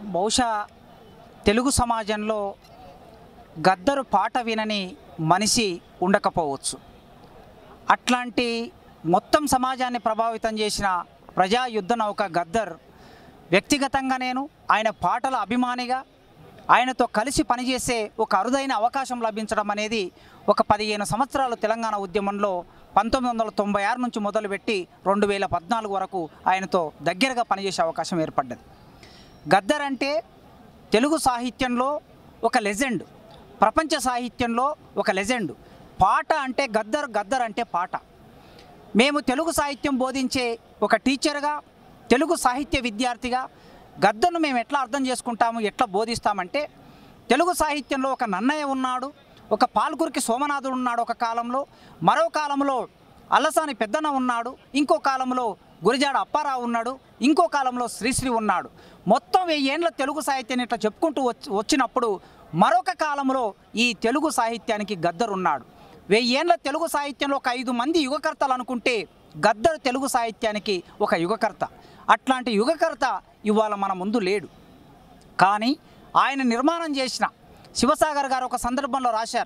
బహుశా తెలుగు సమాజంలో గద్దరు పాట వినని మనిషి ఉండకపోవచ్చు అట్లాంటి మొత్తం సమాజాన్ని ప్రభావితం చేసిన ప్రజా యుద్ధ నౌక గద్దర్ వ్యక్తిగతంగా నేను ఆయన పాటల అభిమానిగా ఆయనతో కలిసి పనిచేసే ఒక అరుదైన అవకాశం లభించడం అనేది ఒక పదిహేను సంవత్సరాలు తెలంగాణ ఉద్యమంలో పంతొమ్మిది వందల తొంభై ఆరు నుంచి మొదలుపెట్టి రెండు వేల పద్నాలుగు వరకు ఆయనతో దగ్గరగా పనిచేసే అవకాశం ఏర్పడ్డది గద్దర్ అంటే తెలుగు సాహిత్యంలో ఒక లెజెండ్ ప్రపంచ సాహిత్యంలో ఒక లెజెండ్ పాట అంటే గద్దర్ గద్దర్ అంటే పాట మేము తెలుగు సాహిత్యం బోధించే ఒక టీచర్గా తెలుగు సాహిత్య విద్యార్థిగా గద్దర్ను మేము ఎట్లా అర్థం చేసుకుంటాము ఎట్లా బోధిస్తామంటే తెలుగు సాహిత్యంలో ఒక నన్నయ్య ఉన్నాడు ఒక పాల్కురికి సోమనాథుడు ఉన్నాడు ఒక కాలంలో మరో కాలంలో అల్లసాని పెద్దన్న ఉన్నాడు ఇంకో కాలంలో గురిజాడ అప్పారావు ఉన్నాడు ఇంకో కాలంలో శ్రీశ్రీ ఉన్నాడు మొత్తం వెయ్యేండ్ల తెలుగు సాహిత్యాన్ని ఇట్లా చెప్పుకుంటూ వచ్చి వచ్చినప్పుడు మరొక కాలంలో ఈ తెలుగు సాహిత్యానికి గద్దరు ఉన్నాడు వెయ్యేండ్ల తెలుగు సాహిత్యంలో ఒక ఐదు మంది యుగకర్తలు అనుకుంటే గద్దరు తెలుగు సాహిత్యానికి ఒక యుగకర్త అట్లాంటి యుగకర్త ఇవాళ మన ముందు లేడు కానీ ఆయన నిర్మాణం చేసిన శివసాగర్ గారు ఒక సందర్భంలో రాశారు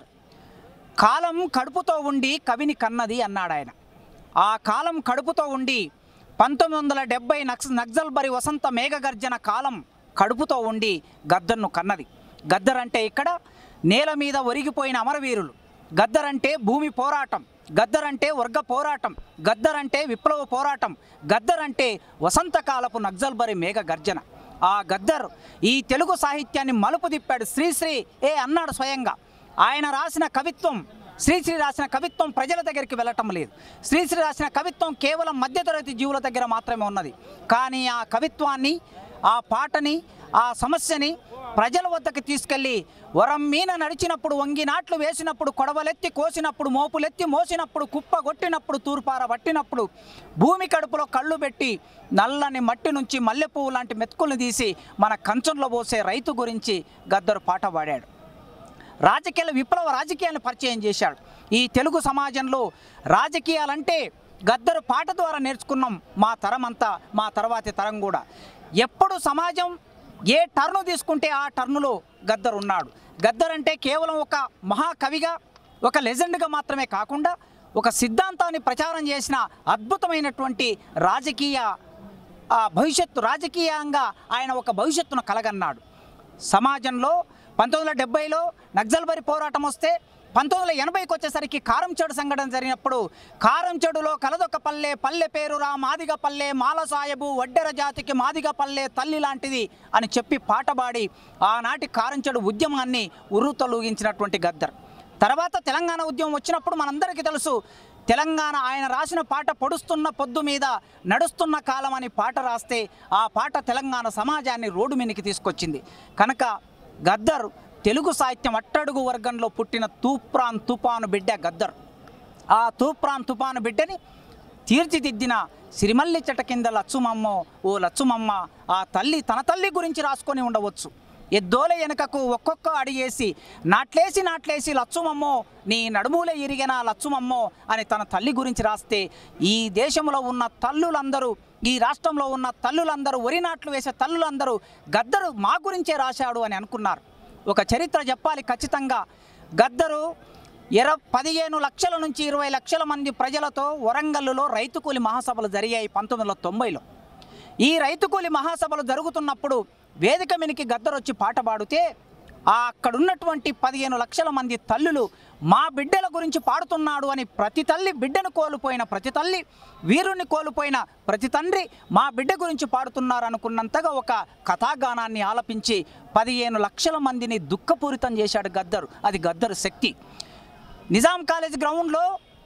కాలం కడుపుతో ఉండి కవిని కన్నది అన్నాడు ఆయన ఆ కాలం కడుపుతో ఉండి పంతొమ్మిది వందల డెబ్బై నక్స నక్సల్బరి వసంత మేఘగర్జన కాలం కడుపుతో ఉండి గద్దర్ను కన్నది గద్దర్ అంటే ఇక్కడ నేల మీద ఒరిగిపోయిన అమరవీరులు గద్దర్ అంటే భూమి పోరాటం గద్దర్ అంటే వర్గ పోరాటం గద్దర్ అంటే విప్లవ పోరాటం గద్దర్ అంటే వసంతకాలపు నక్సల్బరి మేఘ గర్జన ఆ గద్దర్ ఈ తెలుగు సాహిత్యాన్ని మలుపు తిప్పాడు శ్రీశ్రీ ఏ అన్నాడు స్వయంగా ఆయన రాసిన కవిత్వం శ్రీశ్రీ రాసిన కవిత్వం ప్రజల దగ్గరికి వెళ్ళటం లేదు శ్రీశ్రీ రాసిన కవిత్వం కేవలం మధ్యతరగతి జీవుల దగ్గర మాత్రమే ఉన్నది కానీ ఆ కవిత్వాన్ని ఆ పాటని ఆ సమస్యని ప్రజల వద్దకు తీసుకెళ్ళి వరం మీన నడిచినప్పుడు వంగినాట్లు వేసినప్పుడు కొడవలెత్తి కోసినప్పుడు మోపులెత్తి మోసినప్పుడు కుప్ప కొట్టినప్పుడు తూర్పార పట్టినప్పుడు భూమి కడుపులో కళ్ళు పెట్టి నల్లని మట్టి నుంచి మల్లెపువ్వు లాంటి మెతుకుల్ని తీసి మన కంచంలో పోసే రైతు గురించి గద్దరు పాట పాడాడు రాజకీయాల విప్లవ రాజకీయాలను పరిచయం చేశాడు ఈ తెలుగు సమాజంలో రాజకీయాలంటే గద్దరు పాట ద్వారా నేర్చుకున్నాం మా తరం అంతా మా తర్వాతి తరం కూడా ఎప్పుడు సమాజం ఏ టర్ను తీసుకుంటే ఆ టర్నులో గద్దరు ఉన్నాడు గద్దర్ అంటే కేవలం ఒక మహాకవిగా ఒక లెజెండ్గా మాత్రమే కాకుండా ఒక సిద్ధాంతాన్ని ప్రచారం చేసిన అద్భుతమైనటువంటి రాజకీయ ఆ భవిష్యత్తు రాజకీయంగా ఆయన ఒక భవిష్యత్తును కలగన్నాడు సమాజంలో పంతొమ్మిది వందల డెబ్బైలో నక్సల్బరి పోరాటం వస్తే పంతొమ్మిది వందల ఎనభైకి వచ్చేసరికి కారంచెడు సంఘటన జరిగినప్పుడు కారంచెడులో కలదొక పల్లె పల్లె పేరురా మాదిగ పల్లె మాల సాయబు వడ్డెర జాతికి మాదిగ పల్లె తల్లి లాంటిది అని చెప్పి పాట పాడి ఆనాటి కారంచెడు ఉద్యమాన్ని ఉర్రుతలూగించినటువంటి గద్దర్ తర్వాత తెలంగాణ ఉద్యమం వచ్చినప్పుడు మనందరికీ తెలుసు తెలంగాణ ఆయన రాసిన పాట పొడుస్తున్న పొద్దు మీద నడుస్తున్న కాలం అని పాట రాస్తే ఆ పాట తెలంగాణ సమాజాన్ని రోడ్డు మీదకి తీసుకొచ్చింది కనుక గద్దర్ తెలుగు సాహిత్యం అట్టడుగు వర్గంలో పుట్టిన తూప్రాన్ తుపాను బిడ్డ గద్దర్ ఆ తూప్రాన్ తుపాను బిడ్డని తీర్చిదిద్దిన సిరిమల్లి చెట్ట కింద లచ్చుమమ్మో ఓ లచ్చుమమ్మ ఆ తల్లి తన తల్లి గురించి రాసుకొని ఉండవచ్చు ఎద్దోల వెనుకకు ఒక్కొక్క అడిగేసి నాట్లేసి నాట్లేసి లచ్చుమమ్మో నీ నడుములే ఇరిగిన లచ్చుమమ్మో అని తన తల్లి గురించి రాస్తే ఈ దేశంలో ఉన్న తల్లులందరూ ఈ రాష్ట్రంలో ఉన్న తల్లులందరూ వరి నాట్లు వేసే తల్లులందరూ గద్దరు మా గురించే రాశాడు అని అనుకున్నారు ఒక చరిత్ర చెప్పాలి ఖచ్చితంగా గద్దరు ఇర పదిహేను లక్షల నుంచి ఇరవై లక్షల మంది ప్రజలతో వరంగల్లులో రైతు కూలి మహాసభలు జరిగాయి పంతొమ్మిది వందల తొంభైలో ఈ రైతు కూలి మహాసభలు జరుగుతున్నప్పుడు వేదిక మీనికి గద్దరు వచ్చి పాట పాడితే ఆ అక్కడున్నటువంటి పదిహేను లక్షల మంది తల్లులు మా బిడ్డల గురించి పాడుతున్నాడు అని ప్రతి తల్లి బిడ్డను కోల్పోయిన ప్రతి తల్లి వీరుణ్ణి కోల్పోయిన ప్రతి తండ్రి మా బిడ్డ గురించి పాడుతున్నారు అనుకున్నంతగా ఒక కథాగానాన్ని ఆలపించి పదిహేను లక్షల మందిని దుఃఖపూరితం చేశాడు గద్దరు అది గద్దరు శక్తి నిజాం కాలేజ్ గ్రౌండ్లో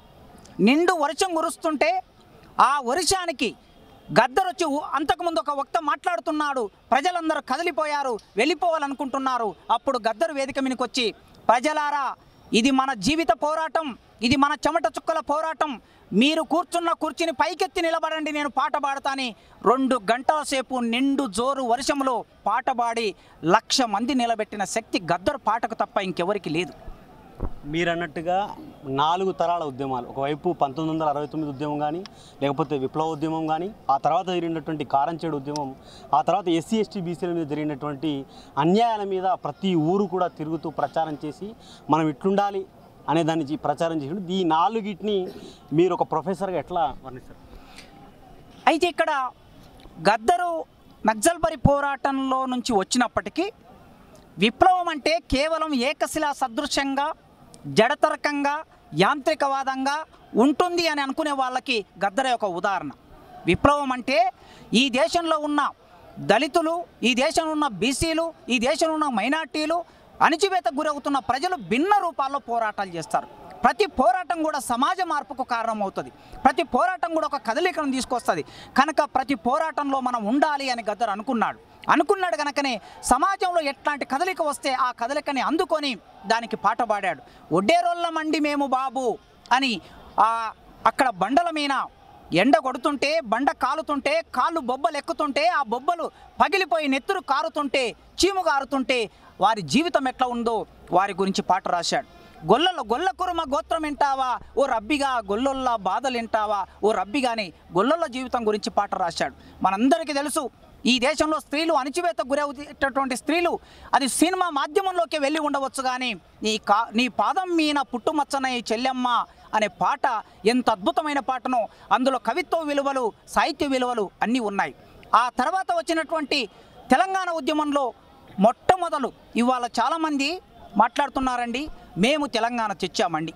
నిండు వర్షం కురుస్తుంటే ఆ వర్షానికి గద్దరొచ్చి ఊ- అంతకుముందు ఒక వక్త మాట్లాడుతున్నాడు ప్రజలందరూ కదిలిపోయారు వెళ్ళిపోవాలనుకుంటున్నారు అప్పుడు గద్దరు వేదిక మీదకి వచ్చి ప్రజలారా ఇది మన జీవిత పోరాటం ఇది మన చెమట చుక్కల పోరాటం మీరు కూర్చున్న కుర్చీని పైకెత్తి నిలబడండి నేను పాట పాడతాని రెండు గంటల సేపు నిండు జోరు వర్షంలో పాట పాడి లక్ష మంది నిలబెట్టిన శక్తి గద్దరు పాటకు తప్ప ఇంకెవరికి లేదు మీరు అన్నట్టుగా నాలుగు తరాల ఉద్యమాలు ఒకవైపు పంతొమ్మిది వందల అరవై తొమ్మిది ఉద్యమం కానీ లేకపోతే విప్లవ ఉద్యమం కానీ ఆ తర్వాత జరిగినటువంటి కారంచేడు ఉద్యమం ఆ తర్వాత ఎస్సీ ఎస్టీ బీసీల మీద జరిగినటువంటి అన్యాయాల మీద ప్రతి ఊరు కూడా తిరుగుతూ ప్రచారం చేసి మనం ఇట్లుండాలి అనే దాన్ని జీ- ప్రచారం చేసి ఈ నాలుగిటిని మీరు ఒక ప్రొఫెసర్గా ఎట్లా వర్ణిస్తారు అయితే ఇక్కడ గద్దరు నక్సల్బరి పోరాటంలో నుంచి వచ్చినప్పటికీ విప్లవం అంటే కేవలం ఏకశిలా సదృశ్యంగా జడతరకంగా యాంత్రికవాదంగా ఉంటుంది అని అనుకునే వాళ్ళకి గద్దర ఒక ఉదాహరణ విప్లవం అంటే ఈ దేశంలో ఉన్న దళితులు ఈ దేశంలో ఉన్న బీసీలు ఈ దేశంలో ఉన్న మైనార్టీలు అణిచివేతకు గురవుతున్న ప్రజలు భిన్న రూపాల్లో పోరాటాలు చేస్తారు ప్రతి పోరాటం కూడా సమాజ మార్పుకు కారణమవుతుంది ప్రతి పోరాటం కూడా ఒక కదలికను తీసుకొస్తుంది కనుక ప్రతి పోరాటంలో మనం ఉండాలి అని గద్దర్ అనుకున్నాడు అనుకున్నాడు కనుకనే సమాజంలో ఎట్లాంటి కదలిక వస్తే ఆ కదలికని అందుకొని దానికి పాట పాడాడు ఒడ్డేరోళ్ళ మండి మేము బాబు అని ఆ అక్కడ బండల మీద ఎండ కొడుతుంటే బండ కాలుతుంటే కాళ్ళు బొబ్బలు ఎక్కుతుంటే ఆ బొబ్బలు పగిలిపోయి నెత్తురు కారుతుంటే చీము కారుతుంటే వారి జీవితం ఎట్లా ఉందో వారి గురించి పాట రాశాడు గొల్లలో గొల్ల కురుమ గోత్రం వింటావా ఓ రబ్బిగా గొల్లొల్ల బాధలు వింటావా ఓ రబ్బిగాని గొల్లొల్ల జీవితం గురించి పాట రాశాడు మనందరికీ తెలుసు ఈ దేశంలో స్త్రీలు అణిచివేతకు గురవుతేటటువంటి స్త్రీలు అది సినిమా మాధ్యమంలోకి వెళ్ళి ఉండవచ్చు కానీ నీ కా నీ పాదం మీన పుట్టుమచ్చన ఈ చెల్లెమ్మ అనే పాట ఎంత అద్భుతమైన పాటనో అందులో కవిత్వ విలువలు సాహిత్య విలువలు అన్నీ ఉన్నాయి ఆ తర్వాత వచ్చినటువంటి తెలంగాణ ఉద్యమంలో మొట్టమొదలు ఇవాళ చాలామంది మాట్లాడుతున్నారండి మేము తెలంగాణ తెచ్చామండి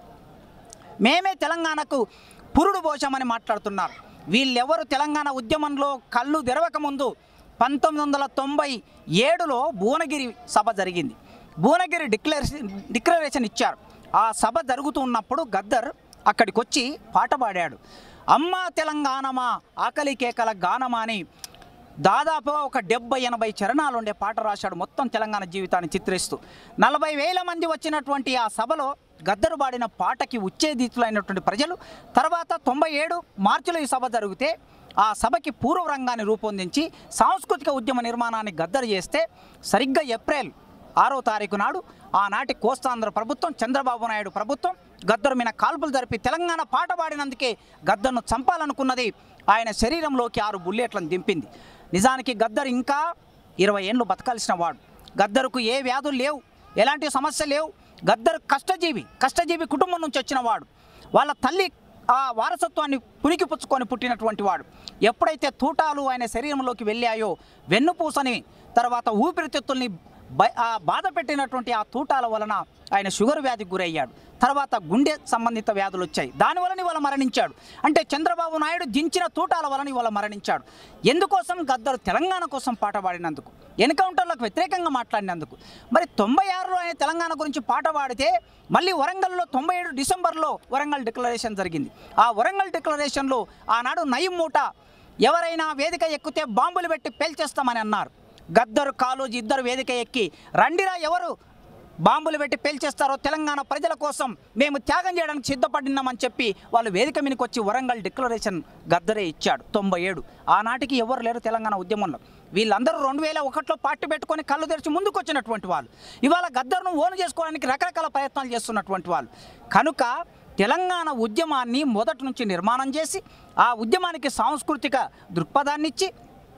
మేమే తెలంగాణకు పురుడు పోసామని మాట్లాడుతున్నారు వీళ్ళెవరు తెలంగాణ ఉద్యమంలో కళ్ళు తెరవక ముందు పంతొమ్మిది వందల తొంభై ఏడులో భువనగిరి సభ జరిగింది భువనగిరి డిక్లరేషన్ డిక్లరేషన్ ఇచ్చారు ఆ సభ జరుగుతున్నప్పుడు గద్దర్ అక్కడికి వచ్చి పాట పాడాడు అమ్మా తెలంగాణమా ఆకలి కేకల గానమా అని దాదాపుగా ఒక డెబ్బై ఎనభై చరణాలు ఉండే పాట రాశాడు మొత్తం తెలంగాణ జీవితాన్ని చిత్రిస్తూ నలభై వేల మంది వచ్చినటువంటి ఆ సభలో గద్దరు పాడిన పాటకి ఉచ్చేదితులైనటువంటి ప్రజలు తర్వాత తొంభై ఏడు మార్చిలో ఈ సభ జరిగితే ఆ సభకి పూర్వ రంగాన్ని రూపొందించి సాంస్కృతిక ఉద్యమ నిర్మాణాన్ని గద్దరు చేస్తే సరిగ్గా ఏప్రిల్ ఆరో తారీఖు నాడు ఆనాటి కోస్తాంధ్ర ప్రభుత్వం చంద్రబాబు నాయుడు ప్రభుత్వం గద్దరు మీద కాల్పులు జరిపి తెలంగాణ పాట పాడినందుకే గద్దర్ను చంపాలనుకున్నది ఆయన శరీరంలోకి ఆరు బుల్లెట్లను దింపింది నిజానికి గద్దర్ ఇంకా ఇరవై ఏళ్ళు బతకాల్సిన వాడు గద్దరుకు ఏ వ్యాధులు లేవు ఎలాంటి సమస్య లేవు గద్దర్ కష్టజీవి కష్టజీవి కుటుంబం నుంచి వచ్చిన వాడు వాళ్ళ తల్లి ఆ వారసత్వాన్ని పుణికిపుచ్చుకొని పుట్టినటువంటి వాడు ఎప్పుడైతే తూటాలు ఆయన శరీరంలోకి వెళ్ళాయో వెన్నుపూసని తర్వాత ఊపిరితిత్తుల్ని బ- ఆ బాధ పెట్టినటువంటి ఆ తూటాల వలన ఆయన షుగర్ వ్యాధికి గురయ్యాడు తర్వాత గుండె సంబంధిత వ్యాధులు వచ్చాయి దాని వలన ఇవాళ మరణించాడు అంటే చంద్రబాబు నాయుడు దించిన తూటాల వలన ఇవాళ మరణించాడు ఎందుకోసం గద్దరు తెలంగాణ కోసం పాట పాడినందుకు ఎన్కౌంటర్లకు వ్యతిరేకంగా మాట్లాడినందుకు మరి తొంభై ఆరులో ఆయన తెలంగాణ గురించి పాట పాడితే మళ్ళీ వరంగల్లో తొంభై ఏడు డిసెంబర్లో వరంగల్ డిక్లరేషన్ జరిగింది ఆ వరంగల్ డిక్లరేషన్లో ఆనాడు నయం మూట ఎవరైనా వేదిక ఎక్కితే బాంబులు పెట్టి పేల్చేస్తామని అన్నారు గద్దరు కాలోజీ ఇద్దరు వేదిక ఎక్కి రండిరా ఎవరు బాంబులు పెట్టి పేల్చేస్తారో తెలంగాణ ప్రజల కోసం మేము త్యాగం చేయడానికి సిద్ధపడినామని చెప్పి వాళ్ళు వేదిక మీదకి వచ్చి వరంగల్ డిక్లరేషన్ గద్దరే ఇచ్చాడు తొంభై ఏడు ఆనాటికి ఎవరు లేరు తెలంగాణ ఉద్యమంలో వీళ్ళందరూ రెండు వేల ఒకటిలో పార్టీ పెట్టుకొని కళ్ళు తెరిచి ముందుకు వచ్చినటువంటి వాళ్ళు ఇవాళ గద్దరును ఓను చేసుకోవడానికి రకరకాల ప్రయత్నాలు చేస్తున్నటువంటి వాళ్ళు కనుక తెలంగాణ ఉద్యమాన్ని మొదటి నుంచి నిర్మాణం చేసి ఆ ఉద్యమానికి సాంస్కృతిక దృక్పథాన్ని ఇచ్చి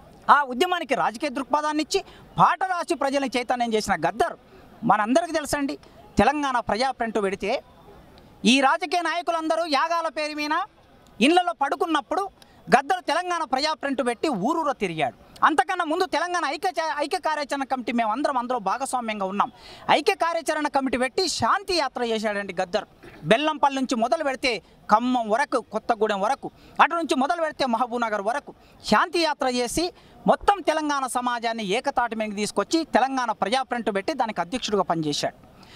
ఆ ఉద్యమానికి రాజకీయ దృక్పథాన్ని ఇచ్చి పాట రాసి ప్రజలను చైతన్యం చేసిన గద్దర్ మనందరికీ తెలుసండి తెలంగాణ ప్రజా ఫ్రంట్ పెడితే ఈ రాజకీయ నాయకులందరూ యాగాల పేరు మీద ఇళ్లలో పడుకున్నప్పుడు గద్దరు తెలంగాణ ప్రజా ఫ్రంట్ పెట్టి ఊరూర తిరిగాడు అంతకన్నా ముందు తెలంగాణ ఐక్య చ- ఐక్య కార్యాచరణ కమిటీ మేము అందరం అందులో భాగస్వామ్యంగా ఉన్నాం ఐక్య కార్యాచరణ కమిటీ పెట్టి శాంతి యాత్ర చేశాడండి గద్దర్ బెల్లంపల్లి నుంచి మొదలు పెడితే ఖమ్మం వరకు కొత్తగూడెం వరకు అటు నుంచి మొదలు పెడితే మహబూబ్నగర్ వరకు శాంతి యాత్ర చేసి మొత్తం తెలంగాణ సమాజాన్ని ఏకతాటి మీదకి తీసుకొచ్చి తెలంగాణ ప్రజా ఫ్రంట్ పెట్టి దానికి అధ్యక్షుడిగా పనిచేశాడు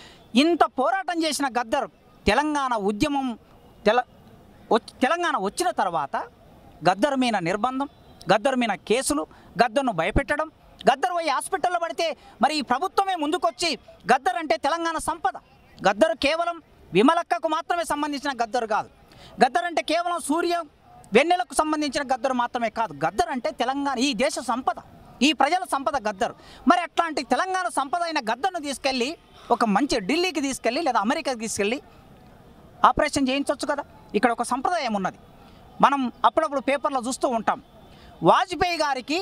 ఇంత పోరాటం చేసిన గద్దర్ తెలంగాణ ఉద్యమం తెల వచ్- తెలంగాణ వచ్చిన తర్వాత గద్దర్ మీద నిర్బంధం గద్దర్ మీద కేసులు గద్దర్ను భయపెట్టడం గద్దర్ పోయి హాస్పిటల్లో పడితే మరి ఈ ప్రభుత్వమే ముందుకొచ్చి గద్దర్ అంటే తెలంగాణ సంపద గద్దరు కేవలం విమలక్కకు మాత్రమే సంబంధించిన గద్దరు కాదు గద్దర్ అంటే కేవలం సూర్య వెన్నెలకు సంబంధించిన గద్దరు మాత్రమే కాదు గద్దర్ అంటే తెలంగాణ ఈ దేశ సంపద ఈ ప్రజల సంపద గద్దరు మరి అట్లాంటి తెలంగాణ సంపద అయిన గద్దర్ను తీసుకెళ్ళి ఒక మంచి ఢిల్లీకి తీసుకెళ్ళి లేదా అమెరికాకి తీసుకెళ్ళి ఆపరేషన్ చేయించవచ్చు కదా ఇక్కడ ఒక సంప్రదాయం ఉన్నది మనం అప్పుడప్పుడు పేపర్లో చూస్తూ ఉంటాం వాజ్పేయి గారికి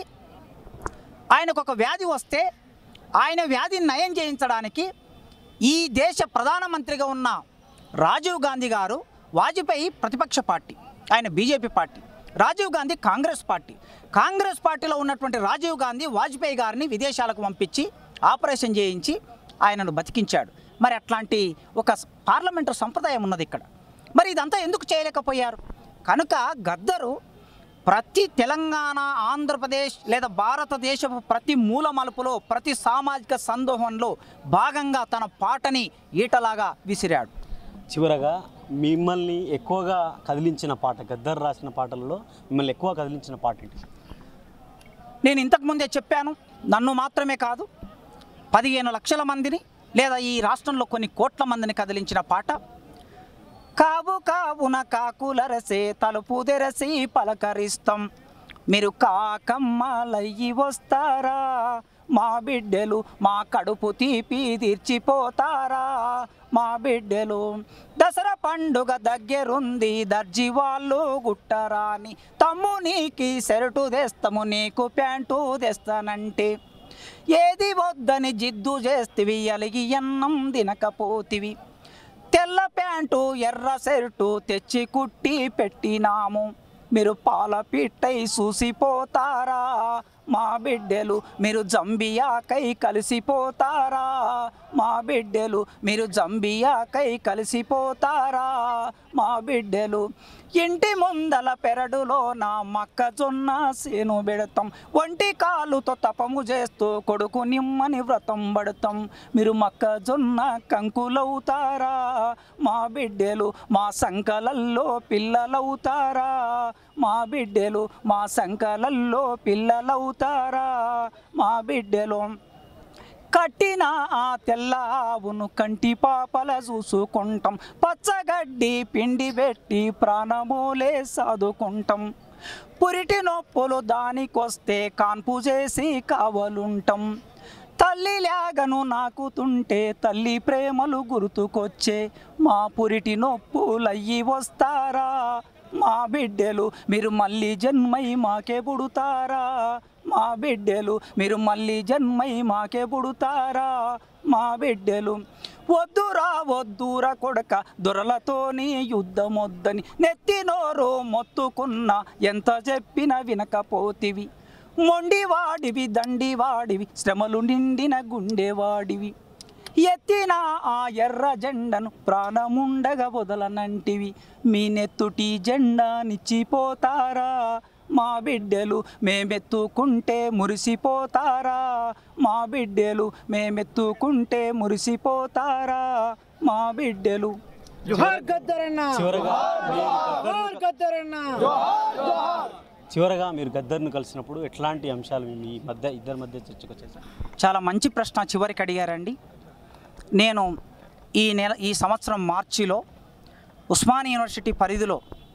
ఆయనకు ఒక వ్యాధి వస్తే ఆయన వ్యాధిని నయం చేయించడానికి ఈ దేశ ప్రధానమంత్రిగా ఉన్న రాజీవ్ గాంధీ గారు వాజ్పేయి ప్రతిపక్ష పార్టీ ఆయన BJP party Rajiv Gandhi Congress party Congress పార్టీలో ఉన్నటువంటి రాజీవ్ గాంధీ వాజ్పేయి గారిని విదేశాలకు పంపించి ఆపరేషన్ చేయించి ఆయనను బతికించాడు మరి అట్లాంటి ఒక పార్లమెంటు సంప్రదాయం ఉన్నది ఇక్కడ మరి ఇదంతా ఎందుకు చేయలేకపోయారు కనుక గద్దరు ప్రతి తెలంగాణ ఆంధ్రప్రదేశ్ లేదా భారతదేశపు ప్రతి మూల మలుపులో ప్రతి సామాజిక సందోహంలో భాగంగా తన పాటని ఈటలాగా విసిరాడు చివరగా మిమ్మల్ని ఎక్కువగా కదిలించిన పాట గద్దర్ రాసిన పాటలలో మిమ్మల్ని ఎక్కువ కదిలించిన పాట ఏంటి నేను ఇంతకు ముందే చెప్పాను నన్ను మాత్రమే కాదు పదిహేను లక్షల మందిని లేదా ఈ రాష్ట్రంలో కొన్ని కోట్ల మందిని కదిలించిన పాట కావు కావున కాకులరసే తలుపు తెరసి పలకరిస్తాం మీరు కాకమ్మలయ్యి వస్తారా మా బిడ్డలు మా కడుపు తీపి తీర్చిపోతారా మా బిడ్డలు దసరా పండుగ దగ్గరుంది దర్జీ వాళ్ళు గుట్టరాని తమ్ము నీకి సెరటు తెస్తాము నీకు ప్యాంటు తెస్తానంటే ఏది వద్దని జిద్దు చేస్తివి అలిగి అన్నం తినకపోతివి తెల్ల ప్యాంటు ఎర్ర షర్టు తెచ్చి కుట్టి పెట్టినాము మీరు పాల పిట్టై చూసిపోతారా మా బిడ్డలు మీరు జంబియాకై కలిసిపోతారా మా బిడ్డలు మీరు జంబియాకై కలిసిపోతారా మా బిడ్డలు ఇంటి ముందల పెరడులో నా మొక్కజొన్న సేను పెడతాం ఒంటి కాలుతో తపము చేస్తూ కొడుకు నిమ్మని వ్రతం పడతాం మీరు మొక్కజొన్న కంకులవుతారా మా బిడ్డలు మా సంకలల్లో పిల్లలవుతారా మా బిడ్డలు మా సంకలల్లో పిల్లలవుతారా మా బిడ్డలు కట్టిన ఆ తెల్ల ఆవును కంటి పాపల చూసుకుంటాం పచ్చగడ్డి పిండి పెట్టి ప్రాణమూలే సాదుకుంటాం పురిటి నొప్పులు దానికొస్తే కాన్పు చేసి కావలుంటాం తల్లి లేగను నాకుతుంటే తల్లి ప్రేమలు గుర్తుకొచ్చే మా పురిటి నొప్పులయ్యి వస్తారా మా బిడ్డలు మీరు మళ్ళీ జన్మై మాకే పుడుతారా మా బిడ్డలు మీరు మళ్ళీ జన్మై మాకే పుడుతారా మా బిడ్డలు వద్దురా వద్దురా కొడక దొరలతోని యుద్ధం వద్దని నెత్తి నోరు మొత్తుకున్న ఎంత చెప్పినా వినకపోతివి మొండివాడివి దండివాడివి శ్రమలు నిండిన గుండెవాడివి ఎత్తిన ఆ ఎర్ర జెండను ప్రాణముండగా వదలనంటివి మీ నెత్తుటి జెండా నిచ్చిపోతారా మా బిడ్డలు మేమెత్తుకుంటే మురిసిపోతారా మా బిడ్డలు మేమెత్తుకుంటే మురిసిపోతారా మా బిడ్డలు జోహార్ గద్దరన్న చివరగా జోహార్ గద్దరన్న చివరగా మీరు గద్దర్ను కలిసినప్పుడు ఎట్లాంటి అంశాలు మీ మధ్య ఇద్దరి మధ్య చర్చకు వచ్చేసాయి చాలా మంచి ప్రశ్న చివరికి అడిగారండి నేను ఈ నెల ఈ సంవత్సరం మార్చిలో ఉస్మానియా యూనివర్సిటీ పరిధిలో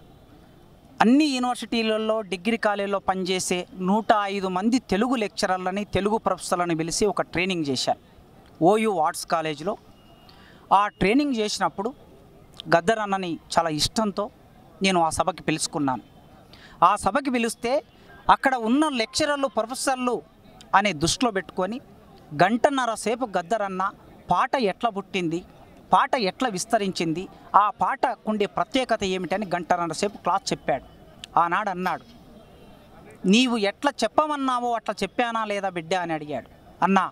అన్ని యూనివర్సిటీలలో డిగ్రీ కాలేజీలో పనిచేసే నూట ఐదు మంది తెలుగు లెక్చరర్లని తెలుగు ప్రొఫెసర్లని పిలిచి ఒక ట్రైనింగ్ చేశాను ఓయూ ఆర్ట్స్ కాలేజీలో ఆ ట్రైనింగ్ చేసినప్పుడు గద్దర్ అన్నని చాలా ఇష్టంతో నేను ఆ సభకి పిలుచుకున్నాను ఆ సభకి పిలిస్తే అక్కడ ఉన్న లెక్చరర్లు ప్రొఫెసర్లు అనే దృష్టిలో పెట్టుకొని గంటన్నర సేపు గద్దరన్న పాట ఎట్లా పుట్టింది పాట ఎట్లా విస్తరించింది ఆ పాటకుండే ప్రత్యేకత ఏమిటని గంటన్నర సేపు క్లాస్ చెప్పాడు ఆనాడు అన్నాడు నీవు ఎట్లా చెప్పమన్నావో అట్లా చెప్పానా లేదా బిడ్డ అని అడిగాడు అన్నా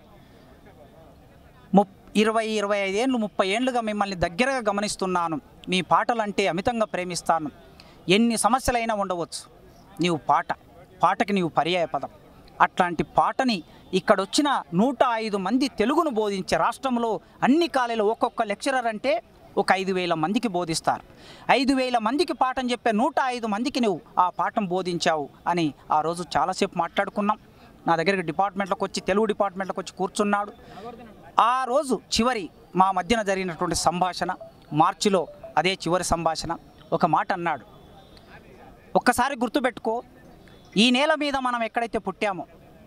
ముప్ ఇరవై ఇరవై ఐదేళ్ళు ముప్పై ఏళ్ళుగా మిమ్మల్ని దగ్గరగా గమనిస్తున్నాను మీ పాటలంటే అమితంగా ప్రేమిస్తాను ఎన్ని సమస్యలైనా ఉండవచ్చు నీవు పాట పాటకి నీవు పర్యాయ పదం అట్లాంటి పాటని ఇక్కడ వచ్చిన నూట ఐదు మంది తెలుగును బోధించే రాష్ట్రంలో అన్ని కాలేజీలో ఒక్కొక్క లెక్చరర్ అంటే ఒక ఐదు వేల మందికి బోధిస్తారు ఐదు వేల మందికి పాఠం చెప్పే నూట ఐదు మందికి నువ్వు ఆ పాఠం బోధించావు అని ఆ రోజు చాలాసేపు మాట్లాడుకున్నాం నా దగ్గరికి డిపార్ట్మెంట్లోకి వచ్చి తెలుగు డిపార్ట్మెంట్లోకి వచ్చి కూర్చున్నాడు ఆ రోజు చివరి మా మధ్యన జరిగినటువంటి సంభాషణ మార్చిలో అదే చివరి సంభాషణ ఒక మాట అన్నాడు ఒక్కసారి గుర్తుపెట్టుకో ఈ నేల మీద మనం ఎక్కడైతే పుట్టామో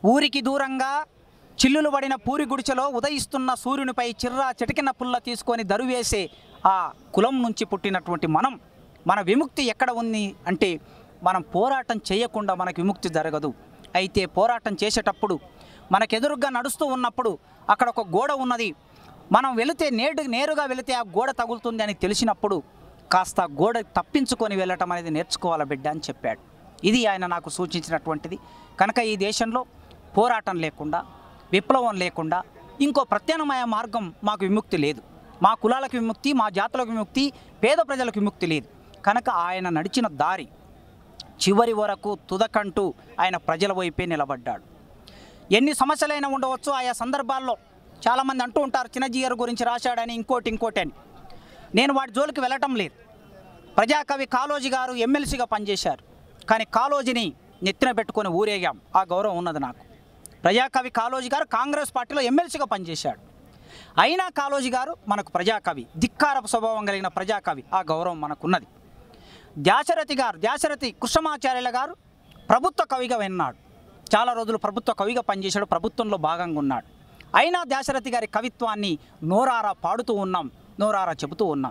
ఊరికి దూరంగా చిల్లులు పడిన పూరి గుడిచెలో ఉదయిస్తున్న సూర్యునిపై చిర్రా చిటికిన పుల్ల తీసుకొని దరువేసే ఆ కులం నుంచి పుట్టినటువంటి మనం మన విముక్తి ఎక్కడ ఉంది అంటే మనం పోరాటం చేయకుండా మనకు విముక్తి జరగదు అయితే పోరాటం చేసేటప్పుడు మనకెదురుగా నడుస్తూ ఉన్నప్పుడు అక్కడ ఒక గోడ ఉన్నది మనం వెళితే నేడు నేరుగా వెళితే ఆ గోడ తగులుతుంది అని తెలిసినప్పుడు కాస్త గోడ తప్పించుకొని వెళ్ళటం అనేది నేర్చుకోవాలి బిడ్డ అని చెప్పాడు ఇది ఆయన నాకు సూచించినటువంటిది కనుక ఈ దేశంలో పోరాటం లేకుండా విప్లవం లేకుండా ఇంకో ప్రత్యామ్నాయ మార్గం మాకు విముక్తి లేదు మా కులాలకు విముక్తి మా జాతులకు విముక్తి పేద ప్రజలకు విముక్తి లేదు కనుక ఆయన నడిచిన దారి చివరి వరకు తుదకంటూ ఆయన ప్రజల వైపే నిలబడ్డాడు ఎన్ని సమస్యలైనా ఉండవచ్చు ఆయా సందర్భాల్లో చాలామంది అంటూ ఉంటారు చిన్నజీయర్ గురించి రాశాడని ఇంకోటి ఇంకోటి అని నేను వాటి జోలికి వెళ్ళటం లేదు ప్రజాకవి కాళోజీ గారు ఎమ్మెల్సీగా పనిచేశారు కానీ కాళోజీని నెత్తిన పెట్టుకొని ఊరేగాం ఆ గౌరవం ఉన్నది నాకు ప్రజాకవి కాళోజీ గారు కాంగ్రెస్ పార్టీలో ఎమ్మెల్సీగా పనిచేశాడు అయినా కాళోజీ గారు మనకు ప్రజాకవి ధిక్కారపు స్వభావం కలిగిన ప్రజాకవి ఆ గౌరవం మనకున్నది దాశరథి గారు దాశరథి కృష్ణమాచార్యుల గారు ప్రభుత్వ కవిగా విన్నాడు చాలా రోజులు ప్రభుత్వ కవిగా పనిచేశాడు ప్రభుత్వంలో భాగంగా ఉన్నాడు అయినా దాశరథి గారి కవిత్వాన్ని నోరారా పాడుతూ ఉన్నాం నోరారా చెబుతూ ఉన్నాం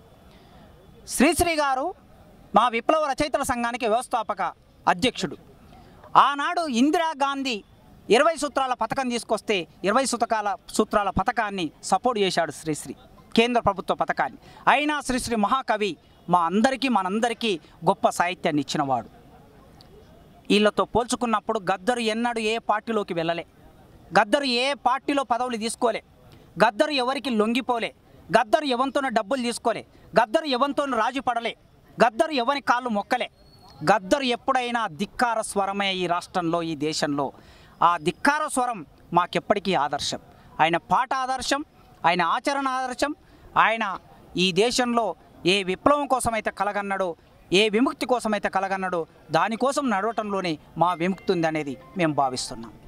శ్రీశ్రీ గారు మా విప్లవ రచయితల సంఘానికి వ్యవస్థాపక అధ్యక్షుడు ఆనాడు ఇందిరాగాంధీ ఇరవై సూత్రాల పథకం తీసుకొస్తే ఇరవై సూతకాల సూత్రాల పథకాన్ని సపోర్ట్ చేశాడు శ్రీశ్రీ కేంద్ర ప్రభుత్వ పథకాన్ని అయినా శ్రీశ్రీ మహాకవి మా అందరికీ మనందరికీ గొప్ప సాహిత్యాన్ని ఇచ్చినవాడు వీళ్ళతో పోల్చుకున్నప్పుడు గద్దరు ఎన్నడూ ఏ పార్టీలోకి వెళ్ళలే గద్దరు ఏ పార్టీలో పదవులు తీసుకోలే గద్దరు ఎవరికి లొంగిపోలే గద్దరు ఎవరితోనూ డబ్బులు తీసుకోలే గద్దరు ఎవరితోనూ రాజు పడలే గద్దరు ఎవరి కాళ్ళు మొక్కలే గద్దరు ఎప్పుడైనా ధిక్కార స్వరమే ఈ రాష్ట్రంలో ఈ దేశంలో ఆ ధిక్కార స్వరం మాకెప్పటికీ ఆదర్శం ఆయన పాట ఆదర్శం ఆయన ఆచరణ ఆదర్శం ఆయన ఈ దేశంలో ఏ విప్లవం కోసమైతే కలగన్నాడో ఏ విముక్తి కోసమైతే కలగన్నాడో దానికోసం నడవటంలోనే మా విముక్తి ఉంది అనేది మేము భావిస్తున్నాం